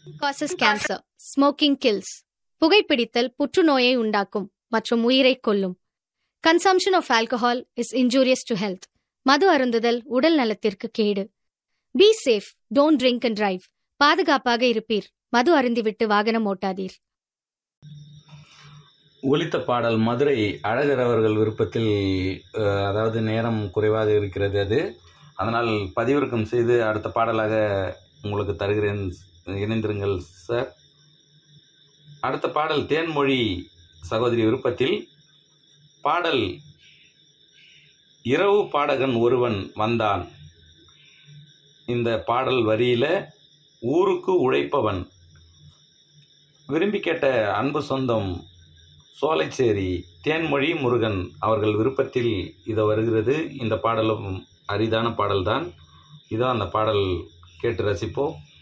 causes cancer smoking kills புகைப்பிடித்தல் புற்றுநோயை உண்டாக்கும் மற்றும் உயிரை கொல்லும் consumption of alcohol is injurious to health மது அருந்துதல் உடல் நலத்திற்கு கேடு be safe don't drink and drive பாதுகாப்பாக இருப்பீர் மது அருந்திவிட்டு வாகனம் ஓட்டாதீர் ஒலித்த பாடல் மதுரை அழகர் அவர்கள் விருப்பத்தில் அஹ், அதாவது நேரம் குறைவாக இருக்கிறது அது அதனால் பதிவிறக்கம் செய்து அடுத்த பாடலாக உங்களுக்கு தருகிறேன் இணைந்திருங்கள் சார் அடுத்த பாடல் தேன்மொழி சகோதரி விருப்பத்தில் பாடல் இரவு பாடகன் ஒருவன் வந்தான் இந்த பாடல் வரியில ஊருக்கு உழைப்பவன் விரும்பி கேட்ட அன்பு சொந்தம் சோலைச்சேரி தேன்மொழி முருகன் அவர்கள் விருப்பத்தில் இது வருகிறது இந்த பாடலும் அரிதான பாடல்தான் இதோ அந்த பாடல் கேட்டு ரசிப்போம்